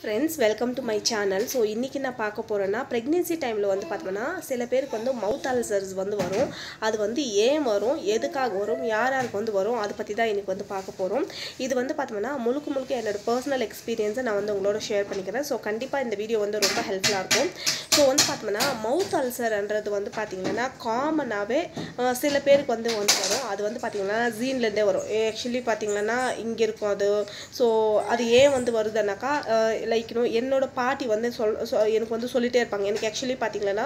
friends welcome to my channel so இன்றைக்கி நான் பார்க்க போகிறேன்னா ப்ரெக்னென்சி டைமில் வந்து பார்த்தோம்னா சில பேருக்கு வந்து மவுத் அல்சர்ஸ் வந்து வரும் அது வந்து ஏன் வரும் எதுக்காக வரும் யார் யாருக்கு வந்து வரும் அதை பற்றி தான் இன்றைக்கி வந்து பார்க்க போகிறோம் இது வந்து பார்த்தோம்னா முழுக்க முழுக்க என்னோட பர்சனல் எக்ஸ்பீரியன்ஸை நான் வந்து உங்களோட ஷேர் பண்ணிக்கிறேன் ஸோ கண்டிப்பாக இந்த வீடியோ வந்து ரொம்ப ஹெல்ப்ஃபுல்லாக இருக்கும் ஸோ வந்து பார்த்தோம்னா மவுத் அல்சர்ன்றது வந்து பார்த்திங்கன்னா காமனாகவே சில பேருக்கு வந்து வந்து வரும் அது வந்து பார்த்திங்கன்னா ஜீன்லேருந்தே வரும் ஆக்சுவலி பார்த்திங்கன்னா இங்கே இருக்கும் அது ஸோ அது ஏன் வந்து வருதுன்னாக்கா லைக் இன்னும் என்னோட பாட்டி வந்து சொல் சொ- எனக்கு வந்து சொல்லிட்டே இருப்பாங்க எனக்கு ஆக்சுவலி பார்த்தீங்கன்னா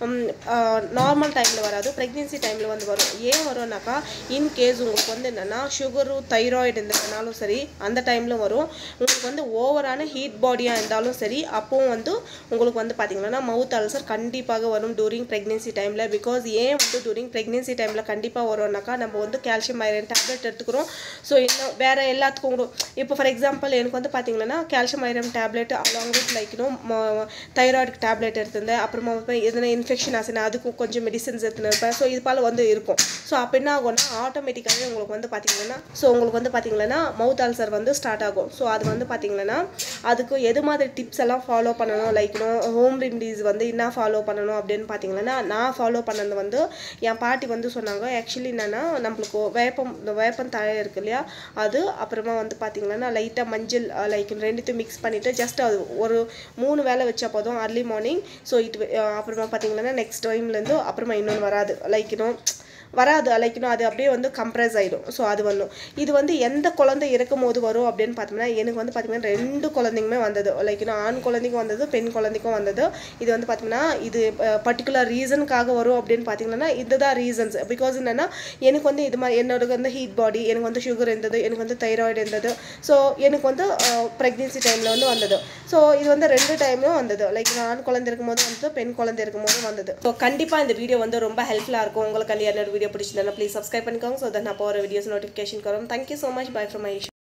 நார்மல் டைமில் வராது ப்ரெக்னென்சி டைமில் வந்து வரும் ஏன் வரும்னாக்கா இன்கேஸ் உங்களுக்கு வந்து என்னென்னா சுகரும் தைராய்டு இருந்ததுனாலும் சரி அந்த டைமில் வரும் உங்களுக்கு வந்து ஓவரான ஹீட் பாடியாக இருந்தாலும் சரி அப்போவும் வந்து உங்களுக்கு வந்து பார்த்தீங்கன்னா மவுத் அல்சர் கண்டிப்பாக வரும் டூரிங் ப்ரெக்னென்சி டைமில் பிகாஸ் ஏன் வந்து டூரிங் ப்ரெக்னென்சி டைமில் கண்டிப்பாக வரும்னாக்கா நம்ம வந்து கால்சியம் ஐரன் டேப்லெட் எடுத்துக்கிறோம் ஸோ இன்னும் வேறு எல்லாத்துக்கும் கூட இப்போ ஃபார் எக்ஸாம்பிள் எனக்கு வந்து பார்த்தீங்கன்னா calcium iron tablet along with like இன்னும் தைராய்டுக்கு டேப்லெட் எடுத்திருந்தேன் அப்புறமா வந்து எதனா இன்ஃபெக்ஷன் ஆச்சுன்னா அதுக்கும் கொஞ்சம் மெடிசன்ஸ் எடுத்துன்னு இருப்பேன் ஸோ இது போல் வந்து இருக்கும் ஸோ அப்போ என்ன ஆகும்னா ஆட்டோமேட்டிக்காகவே உங்களுக்கு வந்து பார்த்தீங்கன்னா ஸோ உங்களுக்கு வந்து பார்த்தீங்கன்னா மவுத் அல்சர் வந்து ஸ்டார்ட் ஆகும் ஸோ அது வந்து பார்த்தீங்கன்னா அதுக்கு எது மாதிரி டிப்ஸ் எல்லாம் ஃபாலோ பண்ணணும் லைக் ஹோம் ரெமிடிஸ் வந்து என்ன ஃபாலோ பண்ணணும் அப்படின்னு பார்த்தீங்கன்னா நான் ஃபாலோ பண்ணது வந்து என் பாட்டி வந்து சொன்னாங்க ஆக்சுவலி என்னென்னா நம்மளுக்கு வேப்பம் இந்த வேப்பம் தழை இருக்கு இல்லையா அது அப்புறமா வந்து பார்த்தீங்கன்னா லைட்டாக மஞ்சள் லைக் ரெண்டுத்தையும் மிக்ஸ் பண்ணிவிட்டு ஜஸ்ட் அது ஒரு மூணு வேளை வச்சா போதும் அர்லி மார்னிங் ஸோ இட் அப்புறமா பார்த்தீங்கன்னா நெக்ஸ்ட் டைம்லேருந்து அப்புறமா இன்னொன்று வராது லைக் இன்னும் வராது லைக் இன்னும் அது அப்படியே வந்து கம்ப்ரஸ் ஆகிடும் ஸோ அது வந்தும் இது வந்து எந்த குழந்தை இருக்கும் போது வரும் அப்படின்னு பார்த்தோம்னா எனக்கு வந்து பார்த்தீங்கன்னா ரெண்டு குழந்தைங்களுமே வந்தது லைக் இன்னும் ஆண் குழந்தைக்கும் வந்தது பெண் குழந்தைக்கும் வந்தது இது வந்து பார்த்தீங்கன்னா இது பர்டிகுலர் ரீசனுக்காக வரும் அப்படின்னு பார்த்தீங்கன்னா இதுதான் ரீசன்ஸ் பிகாஸ் என்னென்னா எனக்கு வந்து இது மாதிரி என்னோட வந்து ஹீட் பாடி எனக்கு வந்து சுகர் இருந்தது எனக்கு வந்து தைராய்டு இருந்தது ஸோ எனக்கு வந்து ப்ரெக்னென்சி டைமில் வந்து வந்தது ஸோ இது வந்து ரெண்டு டைமும் வந்தது லைக் ஆண் குழந்தை இருக்கும் போது வந்தது பெண் குழந்தை இருக்கும் போது வந்தது ஸோ கண்டிப்பாக இந்த வீடியோ வந்து ரொம்ப ஹெல்ப்ஃபுல்லாக இருக்கும் உங்களுக்கு என்னோட வீடியோ பிடிச்சிருந்தா ப்ளீஸ் சப்ஸ்கிரைப் பண்ணிக்கோங்க ஸோ தட் நான் போகிற வீடியோஸ் நோட்டிஃபிகேஷன் வரும் thank you so much bye from Aish